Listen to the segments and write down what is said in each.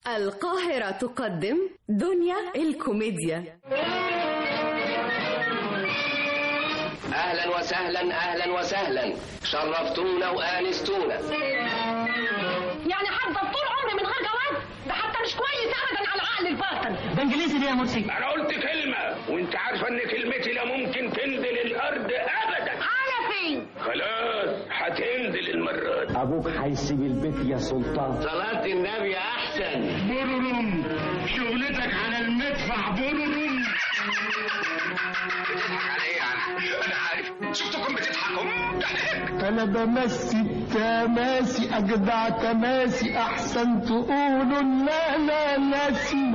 القاهرة تقدم دنيا الكوميديا اهلا وسهلا اهلا وسهلا شرفتونا وانستونا يعني هفضل طول عمري من غير جواز ده حتى مش كويس ابدا على العقل الباطن ده انجليزي ليه يا مرسي انا قلت كلمة وانت عارفة ان كلمتي لا ممكن تنزل الارض ابدا على فين خلاص هتنزل المرة دي ابوك هيسيب البيت يا سلطان صلاة النبي احسن بررم شغلتك على المدفع بررم بتضحك على ايه يعني؟ انا عارف شفتكم بتضحكوا ضحك انا بمسي تماسي اجدع تماسي احسن تقولوا لا لا ناسي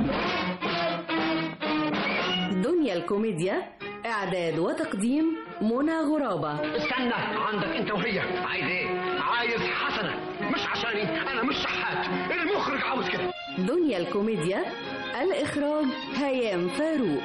دنيا الكوميديا إعداد وتقديم منى غرابة استنى عندك انت وهي عايز ايه عايز حسنه مش عشاني انا مش شحات المخرج عاوز كده دنيا الكوميديا الإخراج هيام فاروق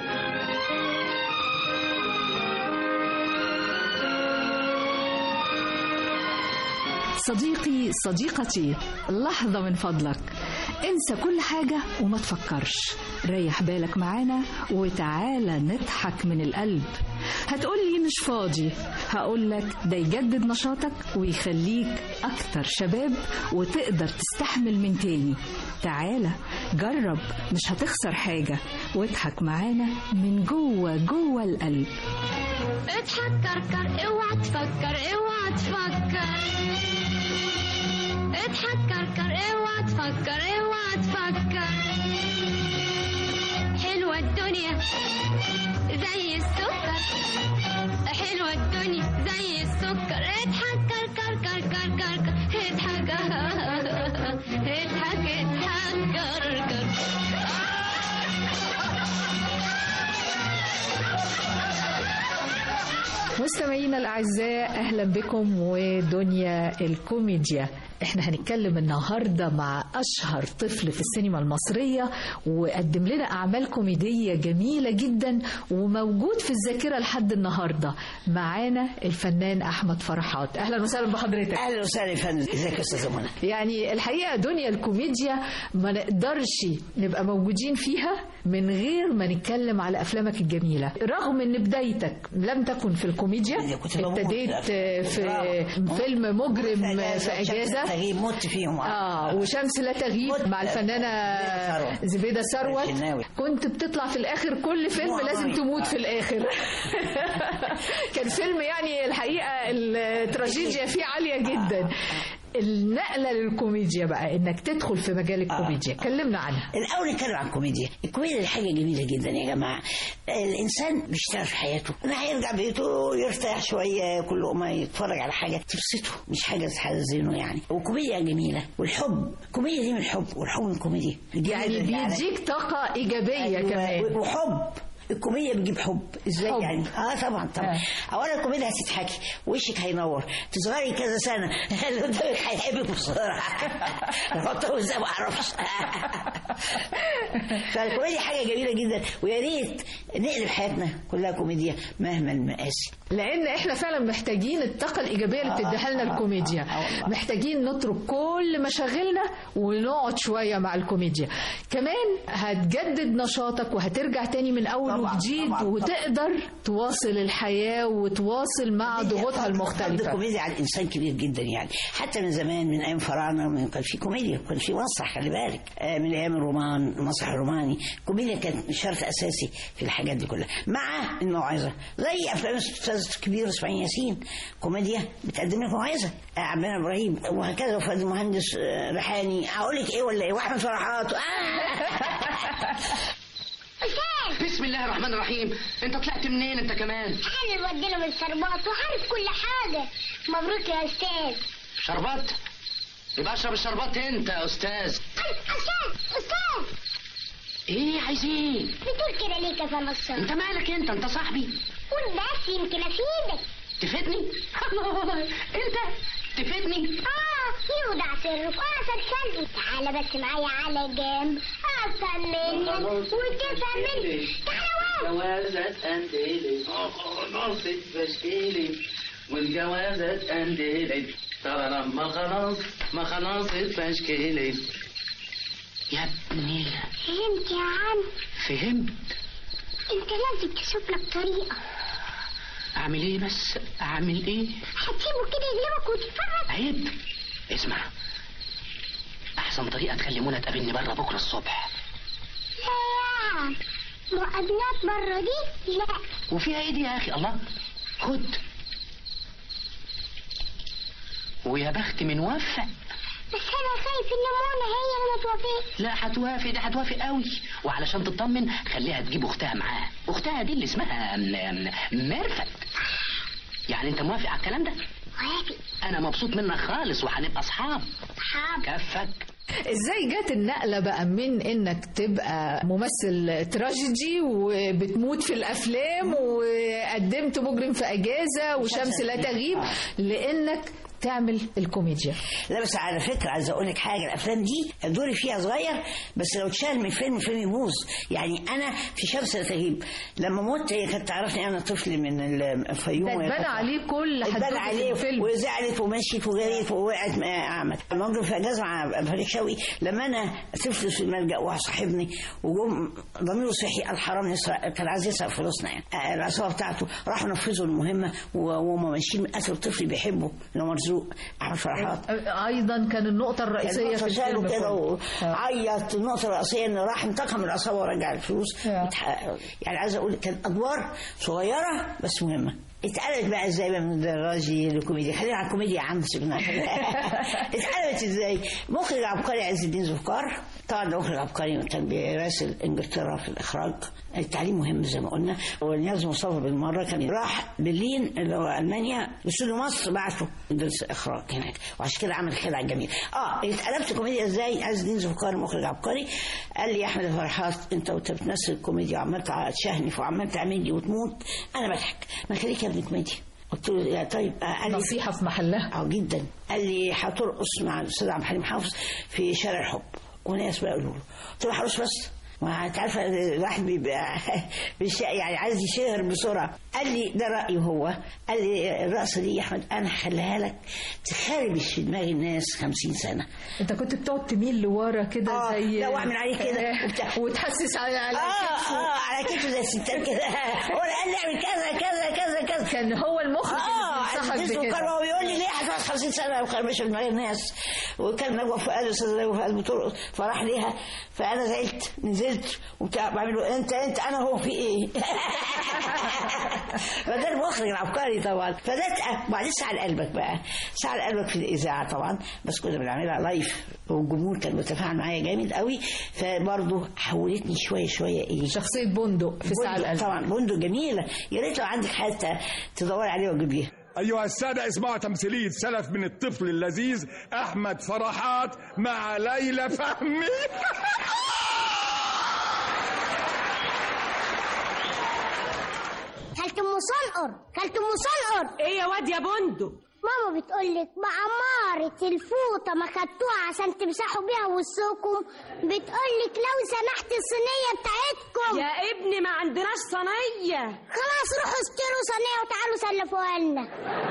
صديقي صديقتي لحظة من فضلك انسى كل حاجة وما تفكرش ريح بالك معانا وتعالى نضحك من القلب هتقولي مش فاضي هقولك ده يجدد نشاطك ويخليك أكتر شباب وتقدر تستحمل من تاني تعالى جرب مش هتخسر حاجة واضحك معانا من جوه جوه القلب اضحك كركر اوعى تفكر اوعى تفكر اضحك كركر اوعى تفكر اوعى تفكر حلوة الدنيا زي السكر حلوة الدنيا زي السكر اضحك كركر كركر كركر اضحك اضحك اضحك كركر مستمعينا الأعزاء أهلا بكم ودنيا الكوميديا احنا هنتكلم النهاردة مع أشهر طفل في السينما المصرية وقدم لنا أعمال كوميدية جميلة جدا وموجود في الذاكرة لحد النهاردة معانا الفنان أحمد فرحات أهلا وسهلا بحضرتك اهلا وسهلا يا فندم ازيك يا استاذه منى يعني الحقيقة دنيا الكوميديا ما نقدرش نبقى موجودين فيها من غير ما نتكلم على أفلامك الجميلة رغم أن بدايتك لم تكن في الكوميديا كنت بموت ابتديت في في الدراما. فيلم مجرم في شمس أجازة تغيب مت فيهم اه وشمس لا تغيب مت- مع الفنانه ثروت. زبيده ثروت الشناوي. كنت بتطلع في الاخر كل فيلم دموع لازم عيني. تموت في الاخر كان فيلم يعني الحقيقه التراجيديا فيه عاليه جدا النقله للكوميديا بقى انك تدخل في مجال الكوميديا كلمنا عنها الاول نتكلم عن الكوميديا الكوميديا دي حاجه جميله جدا يا جماعه الانسان بيشتغل في حياته انا هيرجع بيته يرتاح شويه كل ما يتفرج على حاجه تبسطه مش حاجه تحزنه يعني وكوميديا جميله والحب الكوميديا دي من الحب والحب من الكوميديا يعني بيديك طاقه ايجابيه أيوة، كمان وحب الكوميديا بتجيب حب ازاي حب. يعني اه طبعا طبعا آه. اولا الكوميديا هتضحكي وشك هينور تصغري كذا سنه اللي قدامك هيحبك بسرعه نحطه ازاي ما اعرفش فالكوميديا حاجه جميله جدا ويا ريت نقلب حياتنا كلها كوميديا مهما المقاسي لان احنا فعلا محتاجين الطاقه الايجابيه اللي بتديها لنا الكوميديا محتاجين نترك كل مشاغلنا ونقعد شويه مع الكوميديا كمان هتجدد نشاطك وهترجع تاني من اول طبعاً، وجديد طبعاً. وتقدر تواصل الحياه وتواصل مع ضغوطها فرض المختلفه الكوميديا على الانسان كبير جدا يعني حتى من زمان من ايام فراعنه من- كان في كوميديا كان في مسرح خلي بالك آه، من ايام الرومان المسرح الروماني الكوميديا كانت شرط اساسي في الحاجات دي كلها مع الموعظه زي افلام الاستاذ الكبير اسماعيل ياسين كوميديا بتقدم لك موعظه آه، عبدنا ابراهيم وهكذا وفؤاد المهندس آه، ريحاني اقول لك ايه ولا ايه واحمد فرحات آه. بسم الله الرحمن الرحيم انت طلعت منين انت كمان انا اللي بديله من الشربات وعارف كل حاجة مبروك يا استاذ شربات يبقى اشرب الشربات انت يا استاذ استاذ استاذ ايه عايزين بتقول كده ليه كذا نصر انت مالك انت انت صاحبي قول بس يمكن افيدك تفيدني انت تفيدني اه يودع سرك وانا سلسلي تعالى بس معايا على جنب افهم منك وتفهم مني تعالى واقف جوازات انديلي نصت بشكيلي والجوازات انديلي ترى لما خلاص ما خلاص تشكيلي يا ابني فهمت يا عم فهمت انت لازم تشوف لك طريقة اعمل ايه بس اعمل ايه هتسيبه كده يغلبك وتتفرج عيب اسمع احسن طريقه تخلي منى تقابلني بره بكره الصبح لا يا عم مقابلات بره دي لا وفيها ايه دي يا اخي الله خد ويا بخت من وفق بس انا خايف ان منى هي اللي ما توافقش لا هتوافق ده هتوافق قوي وعلشان تطمن خليها تجيب اختها معاها اختها دي اللي اسمها م- م- ميرفت يعني انت موافق على الكلام ده وافق انا مبسوط منك خالص وهنبقى اصحاب حاضر كفك ازاي جت النقلة بقى من انك تبقى ممثل تراجيدي وبتموت في الافلام وقدمت مجرم في اجازة وشمس لا تغيب لانك تعمل الكوميديا لا بس على فكره عايز اقول لك حاجه الافلام دي دوري فيها صغير بس لو اتشال من فيلم الفيلم يبوظ يعني انا في شمس لا تغيب لما مت هي كانت تعرفني انا طفل من الفيوم ده وهي اتبنى كانت- عليه كل اتبنى حدوتة عليه الفيلم وزعلت ومشيت وجريت ووقعت م- اعمى الموقف في اجازه مع فريق شوقي لما انا طفل في الملجا وصاحبني وجم ضميره صحي الحرام يسرق كان عايز يسرق فلوسنا يعني آه، العصابه بتاعته راحوا نفذوا المهمه و- وهم ماشيين قتلوا طفل بيحبه اللي هو مرزوق احمد فرحات ايضا كان النقطة الرئيسية في شاله الفيلم كده كله. وعيط النقطة الرئيسية انه راح انتقم من العصابة ورجع الفلوس آه. وتح- يعني عايز اقول كانت ادوار صغيرة بس مهمة اتقلبت بقى ازاي بقى من الدراجي للكوميديا خلينا على الكوميديا يا عم سيبنا اتقلبت ازاي مخرج عبقري عز الدين ذوالفقار طبعا ده مخرج عبقري كان بيراسل انجلترا في الاخراج التعليم مهم زي ما قلنا ونياز مصطفى بالمره كان راح برلين اللي هو المانيا استوديو مصر بعته يدرس اخراج هناك وعشان كده عمل خدعه جميله اه اتقلبت كوميديا ازاي عز الدين ذوالفقار مخرج عبقري قال لي يا احمد فرحات انت وانت بتمثل كوميديا وعمال تشهنف وعمال تعمل لي وتموت انا بضحك ما خليك يا ابني كوميديا قلت له يا طيب آه، قال لي نصيحة في محلها اه جدا قال لي هترقص مع الاستاذ عبد الحليم حافظ في شارع الحب وناس بقى يقولوا له قلت له هرقص بس ما انت عارفه الواحد بيبقى بيش- يعني عايز يشهر بسرعه قال لي ده رايه هو قال لي الرقصه دي يا احمد انا هخليها لك تخربش في دماغ الناس خمسين سنه انت كنت بتقعد تميل لورا كده آه، زي لا، واعمل عليه كده وبتاع. وتحسس على على اه كتفه. اه على كتفه زي الستات كده هو اللي قال لي اعمل كذا كذا كذا كذا كان هو المخرج اه اللي عزيز بينصحك وكان بكده هو بيقول لي ليه هتقعد 50 سنه وخربشه دماغ الناس وكان نجوى فؤاد استاذ نجوى فؤاد بترقص فراح ليها فانا زعلت نزلت وبتاع بعمل له انت انت انا هو في ايه فده المخرج العبقري طبعا فده وبعدين ساعه لقلبك بقى ساعه لقلبك في الاذاعه طبعا بس كنا بنعملها لايف والجمهور كان متفاعل معايا جامد قوي فبرضه حولتني شويه شويه ايه شخصية بندق في ساعة بندق القلب طبعا بندق جميله يا ريت لو عندك حتى تدوري عليها وتجيبيها أيها السادة اسمعوا تمثيلية سلف من الطفل اللذيذ أحمد فرحات مع ليلى فهمي كلت ام صنقر كلت ام صنقر ايه يا واد يا بندق ماما بتقولك بعمارة الفوطة ما خدتوها عشان تمسحوا بيها وسوكم بتقولك لو سمحت الصينية بتاعتكم يا ابني ما عندناش صينيه خلاص روحوا اشتروا صينية وتعالوا سلفوها لنا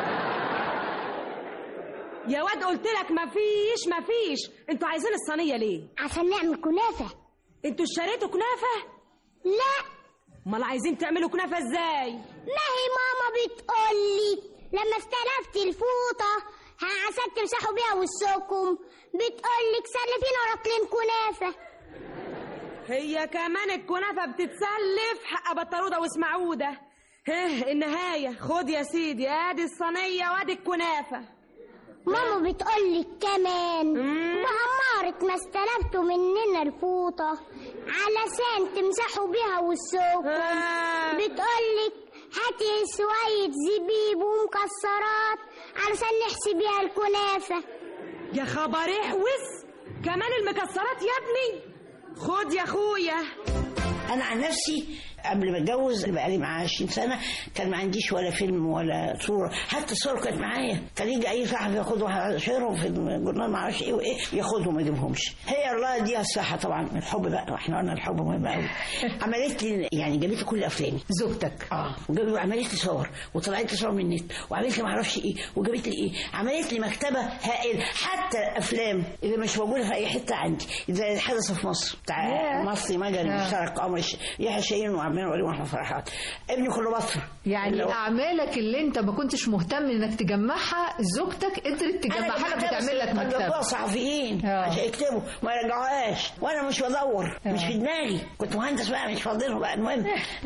يا واد قلت لك مفيش مفيش انتوا عايزين الصينيه ليه عشان نعمل كنافة انتوا اشتريتوا كنافه لا امال عايزين تعملوا كنافه ازاي ما هي ماما بتقولي لما استلفت الفوطة ها عشان تمسحوا بيها وسوكم بتقولك سلفينا رطلين كنافة هي كمان الكنافه بتتسلف حق بطروده واسمعوده ها النهايه خد يا سيدي ادي الصينيه وادي الكنافه ماما بتقولك كمان مم. بهمارة ما استلفتوا مننا الفوطة علشان تمسحوا بيها وسوكم آه. بتقولك هاتي شوية زبيب ومكسرات علشان نحشي بيها الكنافة يا خبر احوس كمان المكسرات يا ابني خد يا اخويا انا عن نفسي قبل ما اتجوز بقى لي معاه 20 سنه كان ما عنديش ولا فيلم ولا صوره حتى الصور كانت معايا كان يجي اي صحفي ياخدهم يشيرهم في الجورنال ما اعرفش ايه وايه ياخدهم ما يجيبهمش هي الله يديها الصحه طبعا من الحب بقى واحنا قلنا الحب مهم قوي عملت لي يعني جابت لي كل افلامي زوجتك اه وجابت عملت لي صور وطلعت لي صور من النت وعملت لي ما اعرفش ايه وجابت لي ايه عملت لي مكتبه هائله حتى الافلام اللي مش موجوده في اي حته عندي زي اللي حدث في مصر بتاع ياه. مصري مجري آه. مشترك عمر الش- يحيى شاهين وعمال ولي واحمد فرحات ابني كله بطل يعني اعمالك اللي انت ما كنتش مهتم انك تجمعها زوجتك قدرت تجمعها لك وتعمل لك مكتبه مكتبه صحفيين آه. عشان يكتبوا ما يرجعوهاش وانا مش بدور آه. مش في دماغي كنت مهندس بقى مش فاضلهم بقى المهم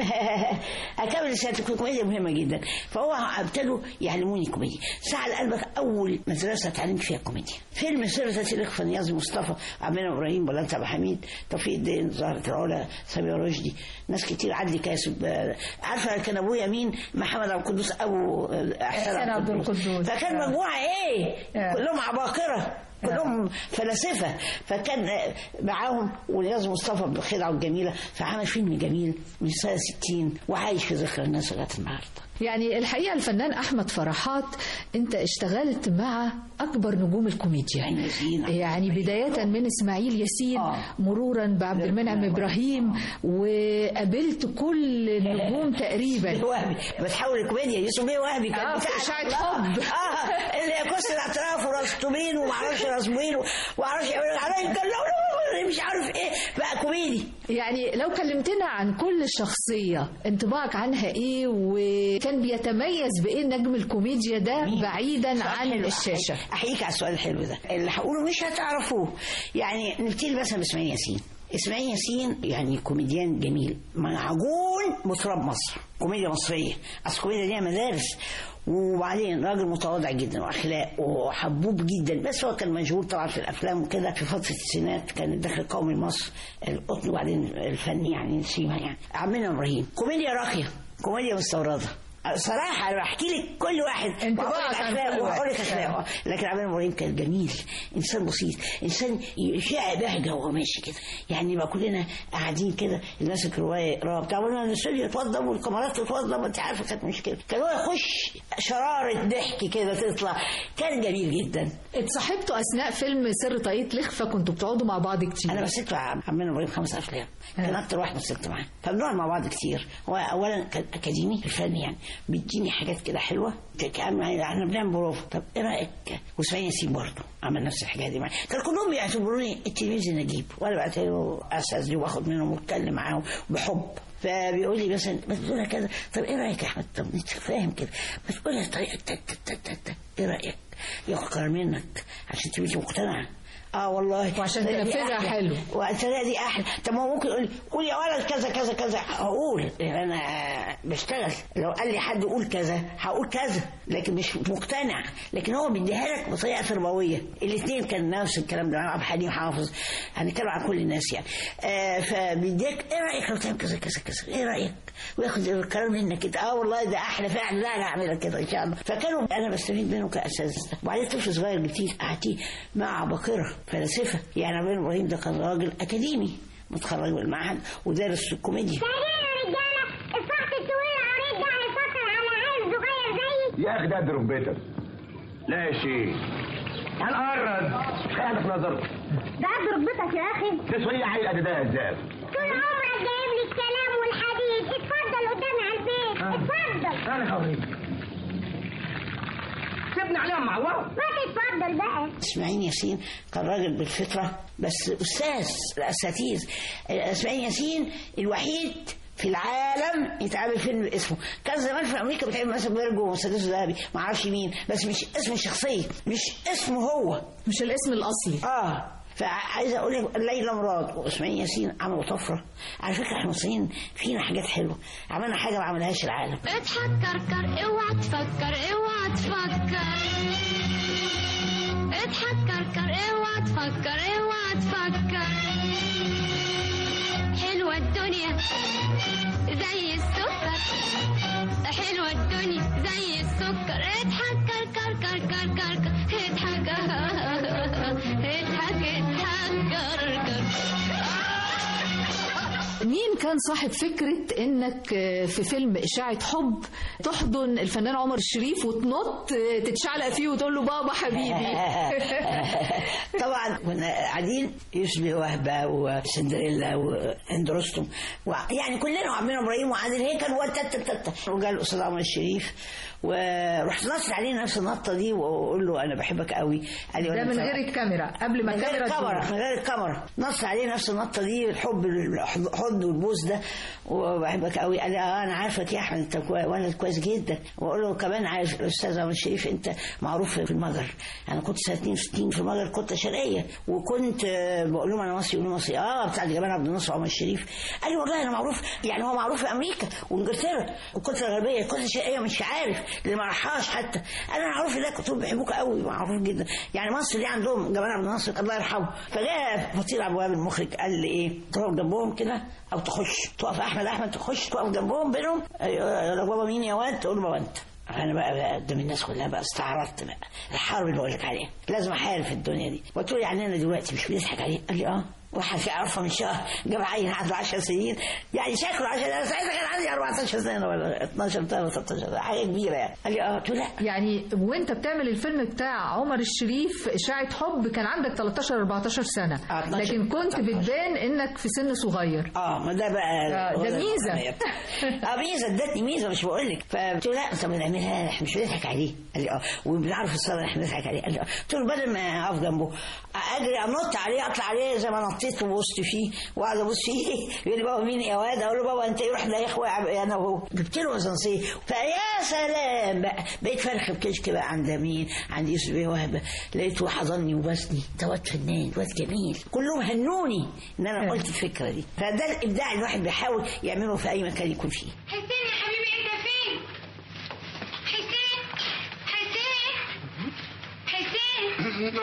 اكمل رسالتي كنت كوميديا مهمه جدا فهو ابتدوا يعلموني كوميديا ساعة قلبك اول مدرسه اتعلمت فيها كوميديا فيلم سر ذات الاخفاء نيازي مصطفى عمنا ابراهيم بلانت ابو حميد توفيق الدين زهرة العلا سمير رشدي ناس كتير عدلي كاسب آه، عارفه كان ابويا مين محمد عبد القدوس ابو آه، إحسان عبد القدوس. فكان آه. مجموعه ايه آه. كلهم عباقره كلهم فلاسفه فكان آه، معاهم ونياز مصطفى بالخدعه الجميله فعمل فيلم جميل من سنه 60 وعايش في ذكرى الناس لغايه النهارده يعني الحقيقه الفنان احمد فرحات انت اشتغلت مع اكبر نجوم الكوميديا يعني بدايه من اسماعيل ياسين مرورا بعبد المنعم ابراهيم وقابلت كل النجوم تقريبا وهبي بتحول الكوميديا يوسف بيه وهبي كان آه، بتاع في إشاعة الله. حب. اه اللي يكس الاعتراف ورسطومين وما اعرفش رسمين وما اعرفش يعملوا عليا يتكلموا مش عارف ايه بقى كوميدي يعني لو كلمتنا عن كل شخصية انطباعك عنها ايه وكان بيتميز بايه نجم الكوميديا ده بعيدا عن الشاشة احييك على السؤال الحلو ده اللي هقوله مش هتعرفوه يعني نبتدي مثلا باسماعيل ياسين اسماعيل ياسين يعني كوميديان جميل معجون مطرب مصر كوميديا مصريه اصل الكوميديا ليها مدارس وبعدين راجل متواضع جدا واخلاق وحبوب جدا بس هو كان مشهور طبعا في الافلام وكده في فتره التسعينات كان الدخل القومي لمصر القطن وبعدين الفني يعني نسيمها يعني عمنا ابراهيم كوميديا راقيه كوميديا مستورده صراحة أنا بحكي لك كل واحد انطباعك عن كل واحد. وأقول لك أخلاقه لكن عمنا إبراهيم كان جميل إنسان بسيط إنسان يشع بهجة وهو ماشي كده يعني يبقى كلنا قاعدين كده اللي ماسك رواية يقراها بتاع قلنا الاستوديو يتوضب والكاميرات تتوضب أنت عارفة كانت مشكلة كان هو يخش شرارة ضحك كده تطلع كان جميل جدا اتصاحبتوا اثناء فيلم سر طاقية لخفة كنتوا بتقعدوا مع بعض كتير انا مثلت مع عمنا ابراهيم خمس افلام كان اكتر واحد مثلت معاه فبنقعد مع بعض كتير هو اولا كان اكاديمي في الفن يعني بيديني حاجات كده حلوه كان احنا بنعمل بروفا طب ايه رايك واسماعيل ياسين برضه عمل نفس الحكايه دي معايا كان كلهم بيعتبروني التلميذ النجيب وانا بعتبره اساتذتي واخد منهم واتكلم معاهم بحب فبيقول لي مثلا ما تقولها كذا طب ايه رايك يا احمد طب انت فاهم كده ما تقولها طريقه تك تك تك تك تك ايه رايك ياخد قرار منك عشان تبقي مقتنعه اه والله وعشان الطريقة دي تنفذها أحلى. حلو. والطريقه دي احلى طب ما هو ممكن يقول لي قول يا ولد كذا كذا كذا هقول لأن انا بشتغل لو قال لي حد قول كذا هقول كذا لكن مش مقتنع لكن هو بيديها لك بطريقه تربويه الاثنين كان نفس الكلام ده عبد الحليم حافظ هنتكلم عن كل الناس يعني آه فبيديك ايه رايك لو تعمل كذا كذا كذا ايه رايك وياخد الكلام منك كده اه والله ده احلى فعلا لا انا هعملها كده ان شاء الله فكانوا انا بستفيد منهم كاساتذه وبعدين طفل صغير جديد قعدتيه مع عباقره فلاسفه يعني عبد ابراهيم ده كان راجل اكاديمي متخرج من المعهد ودارس الكوميديا الفخذ الطويل العريض ده هيفكر على عيل صغير زيي يا اخي ده ركبتك لا يا شيخ هنقرب مش قاعد في نظرك ده قد ركبتك يا اخي تسوى ايه عيل قد ده ازاز طول عمرك جايب لي الكلام والحديث اتفضل قدامي على البيت اتفضل انا خوريك سيبني عليهم معوض ما تتفضل بقى اسماعيل ياسين كان راجل بالفطره بس استاذ الاساتذه اسماعيل ياسين الوحيد في العالم يتعمل فيلم اسمه كان زمان في امريكا بتعمل مثلا بيرجو ومسدس ذهبي ما اعرفش مين بس مش اسم الشخصيه مش اسمه هو مش الاسم الاصلي اه فعايزه اقول لك ليلى مراد واسماعيل ياسين عملوا طفره على فكره احنا مصريين فينا حاجات حلوه عملنا حاجه ما عملهاش العالم اضحك كركر اوعى تفكر اوعى تفكر اضحك كركر اوعى تفكر اوعى تفكر حلوة الدنيا زي السكر حلوة الدنيا زي السكر اضحك كركر كركر كركر اضحك اضحك اضحك كركر مين كان صاحب فكرة انك في فيلم اشاعة حب تحضن الفنان عمر الشريف وتنط تتشعلق فيه وتقول له بابا حبيبي طبعا كنا قاعدين يشبه وهبه وسندريلا وهند رستم يعني كلنا وعمنا ابراهيم وعادل هيكل وتت وجا الاستاذ عمر الشريف ورحت نصر عليه نفس النطه دي واقول له انا بحبك قوي قال لي ده وأنا من بحبك. غير الكاميرا قبل ما من غير الكاميرا الكاميرا تدور. من غير الكاميرا نص عليه نفس النطه دي الحب الحضن والبوس ده وبحبك قوي قال لي اه انا عارفك يا احمد انت كوي- ولد كويس جدا واقول له كمان عارف الاستاذ عمر الشريف انت معروف في المجر انا كنت سنه 62 في المجر كنت شرقيه وكنت آه، بقول لهم انا مصري يقولوا مصري اه بتاع جمال عبد الناصر عمر الشريف قال لي والله انا معروف يعني هو معروف في امريكا وانجلترا والكتله الغربيه الكتله الشرقيه مش عارف اللي ما راحهاش حتى انا معروف ده كنت بيحبوك قوي معروف جدا يعني مصر دي عندهم جمال عبد الناصر الله يرحمه فجاء فطير عبد الوهاب المخرج قال لي ايه تقف جنبهم كده او تخش تقف احمد احمد تخش تقف جنبهم بينهم أيوة، لو بابا مين يا واد تقول له بابا انت انا بقى, بقى قدام الناس كلها بقى استعرضت بقى الحرب اللي بقول لك عليها لازم احارب في الدنيا دي قلت له يعني انا دلوقتي مش بنضحك عليه قال لي اه واحد في عرفه من شهر جاب عيل عنده 10 سنين يعني شكله 10 انا ساعتها كان عندي 14 سنه ولا 12 ولا 13 حاجه كبيره يعني قال لي اه قلت له لا يعني وانت بتعمل الفيلم بتاع عمر الشريف اشاعة حب كان عندك 13 14 سنة 12 لكن كنت بتبان انك في سن صغير اه ما ده بقى آه، هو ده ميزة. اه ميزه ادتني ميزه مش بقول لك فقلت له لا طب نعملها احنا مش بنضحك عليه قال لي اه وبنعرف الصلاه احنا بنضحك عليه قال لي اه قلت له بدل ما اقف جنبه اجري انط عليه اطلع عليه زي ما نطيت وبصت فيه واقعد ابص فيه يقول لي بابا مين يا واد اقول له بابا انت يروح ده يا اخويا انا وهو جبت له مزنسيه فيا سلام بقى بقيت فرخ بكشك بقى عند مين عند يوسف بيه وهبه لقيته حضني وبسني ده واد فنان واد جميل كلهم هنوني ان انا قلت الفكره دي فده الابداع اللي الواحد بيحاول يعمله في اي مكان يكون فيه حسين يا حبيبي انت فين حسين حسين حسين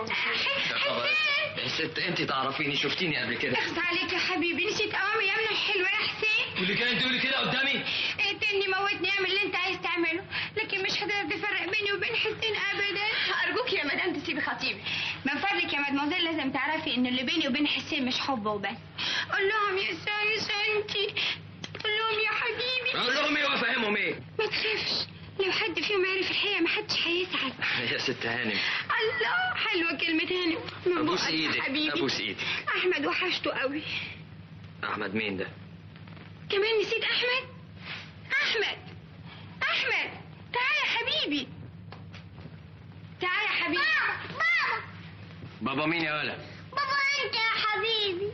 يا ست انت تعرفيني شفتيني قبل كده اخذ عليك يا حبيبي نسيت اوام ايامنا الحلوه يا حسين واللي كانت تقولي كده قدامي اقتلني موتني اعمل اللي انت عايز تعمله لكن مش هتقدر تفرق بيني وبين حسين ابدا ارجوك يا مدام تسيبي خطيبي من فضلك يا مدموزيل لازم تعرفي ان اللي بيني وبين حسين مش حب وبس قول لهم يا سايس انتي قول لهم يا حبيبي اقول لهم ايه وافهمهم ايه ما تخافش لو حد فيهم عرف الحقيقه ما حدش هيزعل يا ست هانم الله حلوه كلمه هانم من ابوس بقك يا ايدك حبيبي ابوس ايدك احمد وحشته قوي احمد مين ده كمان نسيت احمد احمد احمد تعال يا حبيبي تعال يا حبيبي بابا بابا مين يا ولا بابا انت يا حبيبي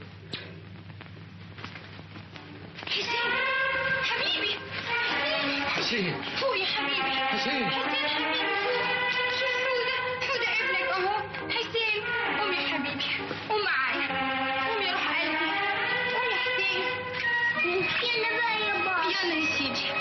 حسين حبيبي حسين فوق يا حبيبي حسين. حسين حبيبي شوف حودة حودة ابنك اهو حسين قوم يا حبيبي قوم معايا قوم يا روح قلبي قوم يا حسين يلا بقى يا بابا يلا يا سيدي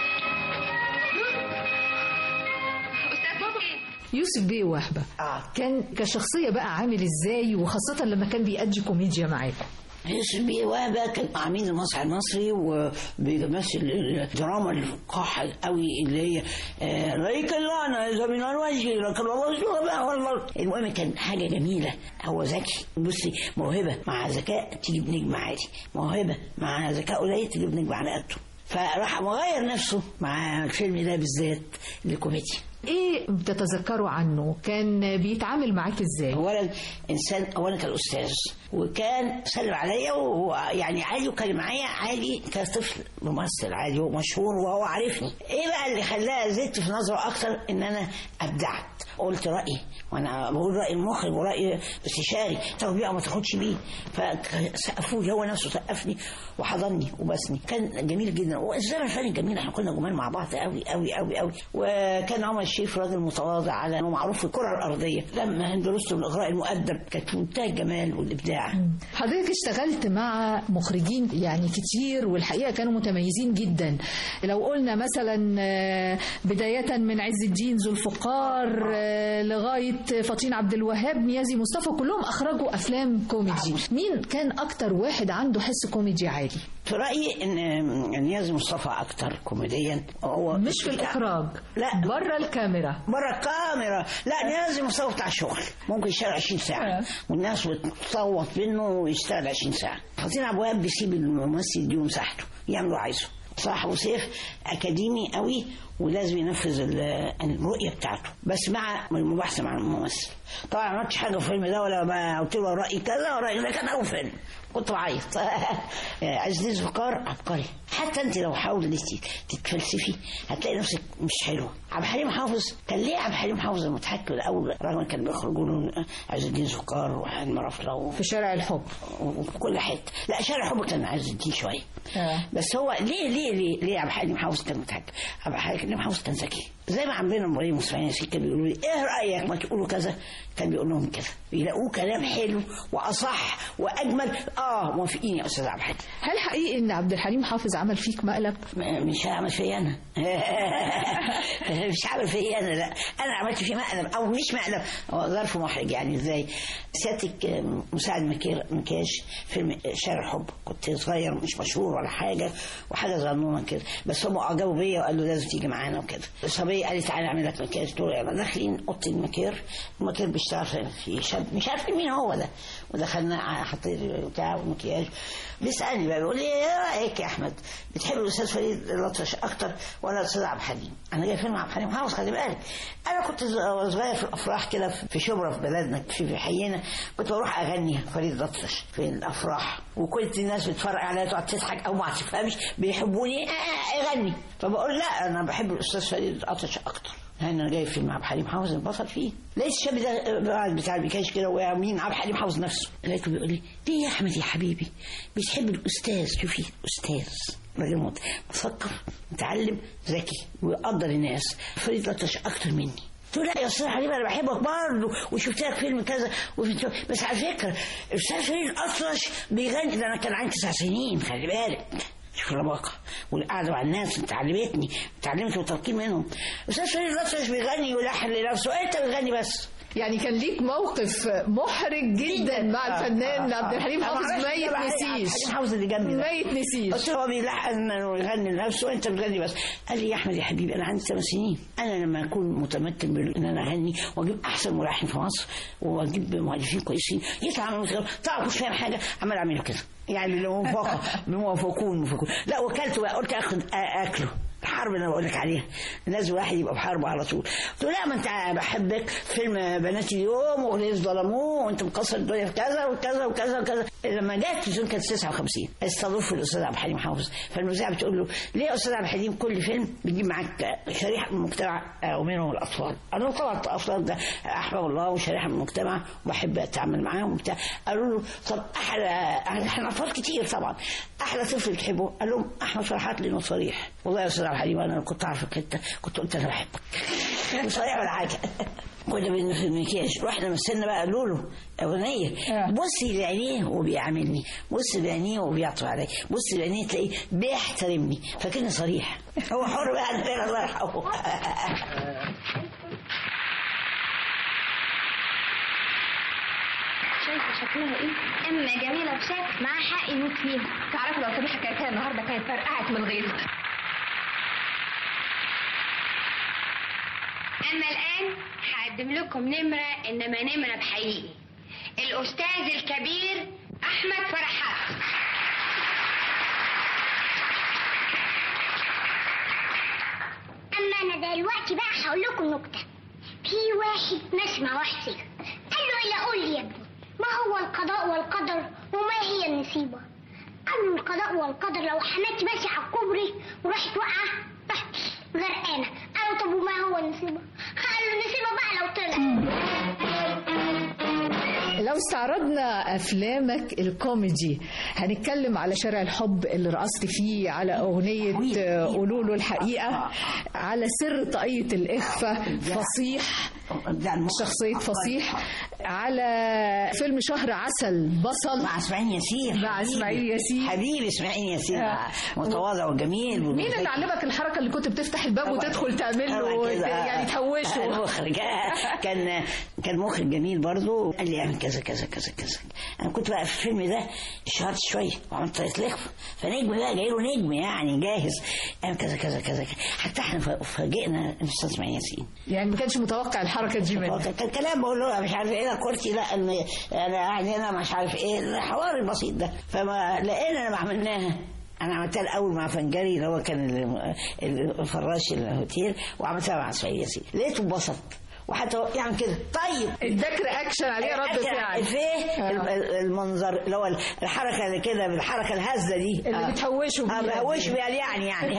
استاذ حسين يوسف بيه وهبة كان كشخصية بقى عامل ازاي وخاصة لما كان بيأدي كوميديا معاكم يوسف بيه وهبة كان عميد المسرح المصري وبيمثل الدراما القاحة قوي اللي هي آه، ريك اللعنة إذا من الوجه لكن والله شو بقى والله المهم كان حاجة جميلة هو ذكي بصي موهبة مع ذكاء تجيب نجم عالي موهبة مع ذكاء قليل تجيب نجم على قده فراح مغير نفسه مع الفيلم ده بالذات للكوميديا ايه بتتذكروا عنه كان بيتعامل معاك ازاي اولا انسان اولا كان استاذ وكان سلم عليا وهو يعني عادي وكان معايا عادي كطفل ممثل عادي ومشهور وهو عارفني ايه بقى اللي خلاه زدت في نظره اكتر ان انا ابدعت قلت رايي وانا بقول راي المخرج وراي استشاري طب بقى ما تاخدش بيه فسقفوا لي هو نفسه سقفني وحضني وبسني كان جميل جدا والزمن الفني جميل احنا كنا جمال مع بعض قوي قوي قوي قوي وكان عمر الشريف راجل متواضع على انه معروف في الكره الارضيه لما هند رستم الاغراء المؤدب كانت في منتهى الجمال والابداع حضرتك اشتغلت مع مخرجين يعني كتير والحقيقة كانوا متميزين جدا لو قلنا مثلا آه، بداية من عز الدين ذو الفقار آه، لغاية فطين عبد الوهاب نيازي مصطفى كلهم أخرجوا أفلام كوميدي مين كان أكتر واحد عنده حس كوميدي عالي في رايي ان إن نيازي مصطفى اكتر كوميديا هو مش في الإخراج لا بره الكاميرا بره الكاميرا لا نيازي مصطفى بتاع شغل ممكن يشتغل 20 ساعه والناس بتصوت منه ويشتغل 20 ساعه حسين عبد الوهاب بيسيب الممثل يديله مساحته يعمل اللي عايزه صلاح ابو سيف اكاديمي قوي ولازم ينفذ ال- الرؤيه بتاعته بس مع المباحثه مع الممثل طبعا ما عملتش حاجه في الفيلم ده ولا ما قلت له رايي كذا ورايي ده كان اول فيلم كنت بعيط عزيز الفقار عبقري حتى انت لو حاولتي تتفلسفي هتلاقي نفسك مش حلوه عبد الحليم حافظ كان ليه عبد الحليم حافظ المتحكم الاول رغم كان بيخرجوا له عز الدين سكر وحلم رفله في شارع الحب وفي كل حته لا شارع الحب كان عز الدين شويه بس هو ليه ليه ليه ليه عبد الحليم حافظ كان متحكم عبد الحليم حافظ كان ذكي زي ما عمنا ابراهيم واسماعيل ياسين كانوا بيقولوا لي ايه رايك ما تقولوا كذا كان بيقول لهم كذا بيلاقوه كلام حلو واصح واجمل اه موافقين يا استاذ عبد الحليم هل حقيقي ان عبد الحليم حافظ عمل فيك مقلب مش هعمل فيا انا مش هعمل فيا انا لا انا عملت فيه مقلب او مش مقلب هو ظرف محرج يعني ازاي سيادتك مساعد مكير مكياج فيلم شارع الحب كنت صغير مش مشهور ولا حاجه وحاجه صغنونه كده بس هم اعجبوا بيا وقالوا لازم تيجي معانا وكده الصبيه قالت تعالى اعمل لك مكياج دول يلا داخلين اوضه المكير المكير بيشتغل في- في شاب مش عارفين مين هو ده ودخلنا حطيت بتاع ومكياج بيسالني بقى بيقول لي ايه رايك يا احمد بتحب الاستاذ فريد الأطرش اكتر ولا الاستاذ عبد الحليم انا جاي فيلم عبد الحليم حافظ خلي بالك انا كنت ز- وأنا صغير في الافراح كده في شبرا في بلدنا في في حينا كنت بروح اغني فريد الأطرش في الافراح وكنت الناس بتتفرج عليا تقعد تضحك او ما تفهمش بيحبوني آه، اغني فبقول لا انا بحب الاستاذ فريد الأطرش اكتر يعني انا جاي فيلم عبد الحليم حافظ البطل فيه لقيت الشاب ده قاعد بتاع البيكاش كده وقع مين عبد الحليم حافظ نفسه لقيته بيقول لي ليه يا احمد يا حبيبي بتحب الاستاذ شوفي استاذ راجل مت- مثقف متعلم ذكي ويقدر الناس فريد الأطرش اكتر مني قلت له لا يا استاذ حبيبي انا بحبك برضه وشفت لك فيلم كذا وفي- بس على فكره الاستاذ فريد الاطرش بيغني ده انا كان عندي تسع سنين خلي بالك شوف الرباقة والقعدة مع الناس انت علمتني اتعلمت وتلقين منهم استاذ فريد الأطرش بيغني ويلحن لنفسه انت بتغني بس يعني كان ليك موقف محرج جدا مع الفنان عبد الحليم حافظ ما يتنسيش حافظ اللي جنبي ما يتنسيش قلت له هو بيلحن ويغني لنفسه وانت بتغني بس قال لي يا احمد يا حبيبي انا عندي ثمان سنين انا لما اكون متمكن من ان انا اغني واجيب احسن ملحن في مصر واجيب مؤلفين كويسين يطلع من مصر طبعا مش فاهم حاجه عمال اعمله كده يعني اللي موافقه موافقون موافقون لا وكلته بقى قلت اخد اكله الحرب اللي انا بقول لك عليها لازم واحد يبقى بحرب على طول قلت له لا ما انت بحبك فيلم بنات اليوم واغنيه ظلموه وانت مكسر الدنيا في كذا وكذا وكذا وكذا لما جت التلفزيون كانت 59 استضاف الاستاذ عبد الحليم حافظ فالمذيعه بتقول له ليه يا استاذ عبد الحليم كل فيلم بتجيب معاك شريحه من المجتمع آه، ومنهم الاطفال انا قلت طبعا الاطفال ده احباب الله وشريحه من المجتمع وبحب اتعامل معاهم وبتاع قالوا له طب احلى احنا اطفال كتير طبعا احلى طفل بتحبه قال لهم احمد فرحات لانه صريح والله يا استاذ عبد الحليم انا لو كنت اعرف الحته كنت قلت انا بحبك مش صريح ولا حاجه كنا بن- في المكياج رحنا مثلنا بقى قالوا له اغنيه بصي لعينيه وبيعاملني بصي لعينيه وبيعطف عليا بصي لعينيه تلاقيه بيحترمني فكان صريح هو حر بقى عندنا الله يرحمه شايفه شكلها ايه؟ اما جميله بشكل معاها حق يموت فيها تعرفي لو صبيحه حكايتها النهارده كانت فرقعت من الغيظ اما الان هقدم لكم نمره انما نمره بحقيقي الاستاذ الكبير احمد فرحات اما انا دلوقتي بقى هقول لكم نكته في واحد ماشي مع واحد سجن قال له الا قول لي يا ابني ما هو القضاء والقدر وما هي النصيبه قال له القضاء والقدر لو حماتي ماشي على الكوبري وراحت واقعه تحت غرقانه قال له طب وما هو النصيبه قال له النصيبه بقى لو طلع لو استعرضنا افلامك الكوميدي هنتكلم على شارع الحب اللي رقصت فيه على اغنيه قولوا له الحقيقه على سر طاقيه الاخفاء فصيح شخصية فصيح على فيلم شهر عسل بصل مع اسماعيل ياسين مع اسماعيل ياسين حبيبي اسماعيل ياسين آه. متواضع وجميل مين اللي علمك الحركة اللي كنت بتفتح الباب وتدخل تعمل له طبعاً كده. يعني تهوشه المخرج كان كان مخرج جميل برضه قال لي اعمل كذا كذا كذا كذا انا كنت بقى في الفيلم ده اشتهرت شويه وعملت طريقه لخفه فنجم بقى جاي له نجم يعني جاهز اعمل كذا كذا كذا كذا. حتى احنا ف- فاجئنا الاستاذ اسماعيل ياسين يعني ما كانش متوقع الحركة دي منك كان كلام بقول له مش عارف ايه انا كرسي لا ان انا قاعد هنا مش عارف ايه الحوار البسيط ده فما لقينا لما عملناها انا عملتها الاول مع فنجري اللي هو كان ال- ال- الفراش الهوتيل وعملتها مع اسماعيل ياسين لقيته انبسط وحتى هو يعمل كده طيب اداك رياكشن عليه رد أكل فعل فيه آه. ال- المنظر اللي هو الحركه اللي كده بالحركه الهزه دي اللي آه. بتهوشه اه بيها بهوشه دي. بيها يعني يعني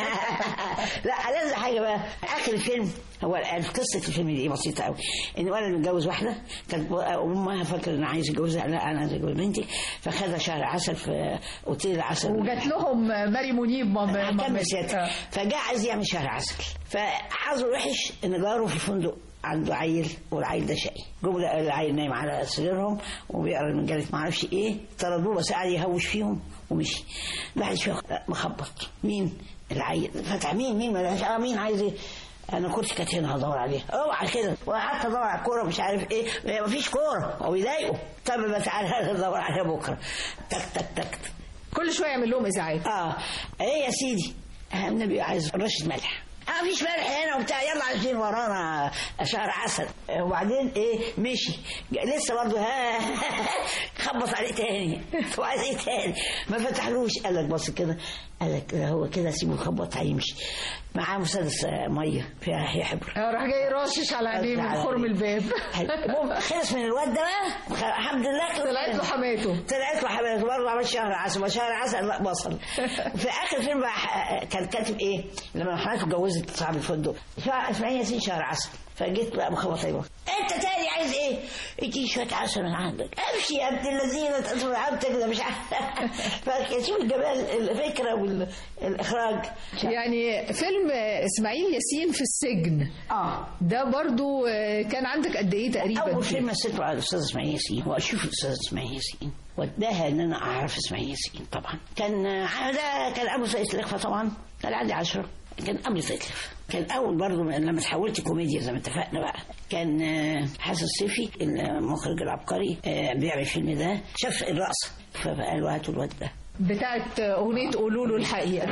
لا ألذ حاجه بقى اخر الفيلم هو قصه الفيلم دي بسيطه قوي ان ولد متجوز واحده كانت امها فاكره ان عايز يتجوزها لا انا عايز اتجوز بنتي فخدها شهر عسل في اوتيل العسل وجات لهم ماري منيب مام كمل سيادتك فجاء عايز يعمل شهر عسل فحظه وحش ان جاره في الفندق عنده عيل والعيل ده شقي جم لقى العيل نايم على سريرهم وبيقرا من جالت ما اعرفش ايه طردوه بس قعد يهوش فيهم ومشي بعد شويه مخبط مين العيل فتح مين مين ما اه مين عايز ايه انا كرسي كانت هنا هدور عليها اوعى كده وقعدت ادور على الكوره مش عارف ايه ما فيش كوره هو بيضايقه طب ما تعالى ادور عليها بكره تك تك تك كل شويه يعمل لهم ازعاج اه ايه يا سيدي آه، النبي عايز رشه ملح اه مفيش ملح هنا وبتاع يلا عايزين ورانا شهر عسل آه، وبعدين ايه مشي لسه برضه ها خبط عليه تاني هو عايز ايه تاني ما فتحلوش قال لك بص كده قال لك هو كده سيبه يخبط هيمشي معاه مسدس آه، ميه فيها هي حبر آه، راح جاي راشش على عينيه من خرم الباب المهم خلص من الواد ده بقى خ- الحمد لله خلص طلعت له حماته طلعت له حماته برضه عمل شهر عسل ما شهر عسل لا بصل في اخر فيلم بقى ح- كان كاتب ايه لما حضرتك اتجوزت صاحب الفندق شهر- اسماعيل ياسين شهر عسل فجيت بقى مخبط ايوه انت تاني عايز ايه؟ ادي شويه عسل من عندك امشي يا ابن الذين تدخل عبدك ده مش عارف فشوف الجمال الفكره والاخراج يعني فيلم اسماعيل ياسين في السجن اه ده برضو آه، كان عندك قد ايه تقريبا اول فيه؟ فيلم مثلته على الاستاذ اسماعيل ياسين واشوف الاستاذ اسماعيل ياسين وداها ان انا اعرف اسماعيل ياسين طبعا كان آه، ده كان ابو سيد لخفه طبعا كان عندي عشرة كان قبل سيد لخفه كان اول برضه من- لما تحولت كوميديا زي ما اتفقنا بقى كان آه، حسن الصيفي المخرج العبقري آه، بيعمل الفيلم ده شاف الرقص فقال له هاتوا الواد ده بتاعت اغنيه قولوا له الحقيقه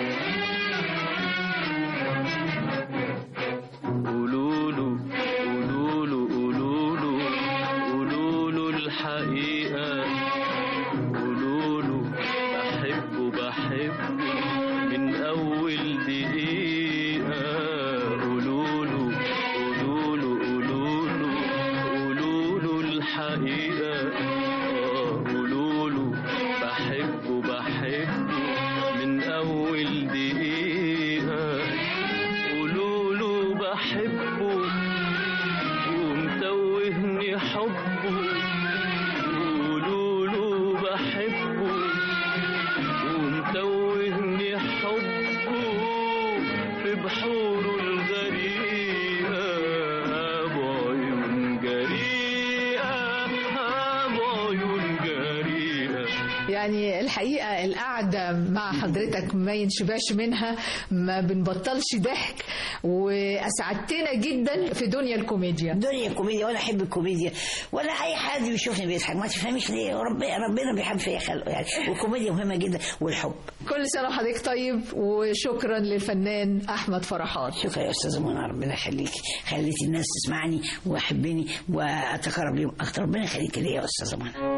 قولوا له قولوا له قولوا له قولوا له الحقيقة قولوا له بحبه بحبه من أول دقيقة قولوا له قولوا له قولوا له قولوا له الحقيقة آه، قولوا له بحبه بحبه من أول دقيقة قولوا له بحبه ومتوهني حبه قولوا له بحبه ومتوهني حبه في بحوره الغريقة بعيون جريئة بعيون جريئة يعني الحقيقه القعده مع حضرتك ما ينشبعش منها ما بنبطلش ضحك واسعدتنا جدا في دنيا الكوميديا دنيا الكوميديا وانا احب الكوميديا ولا اي حد يشوفني بيضحك ما تفهميش ليه ربنا ربنا بيحب فيا خلقه يعني والكوميديا مهمه جدا والحب كل سنه وحضرتك طيب وشكرا للفنان احمد فرحات شكرا يا استاذه منى ربنا يخليكي خليتي الناس تسمعني واحبني واتقرب ليهم اكتر ربنا يخليكي ليا يا استاذه منى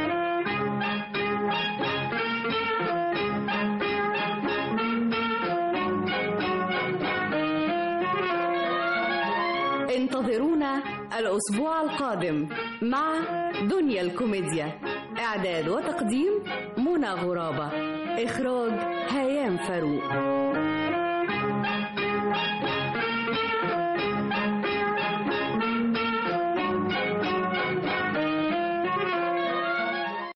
انتظرونا الأسبوع القادم مع دنيا الكوميديا إعداد وتقديم منى غرابة إخراج هيام فاروق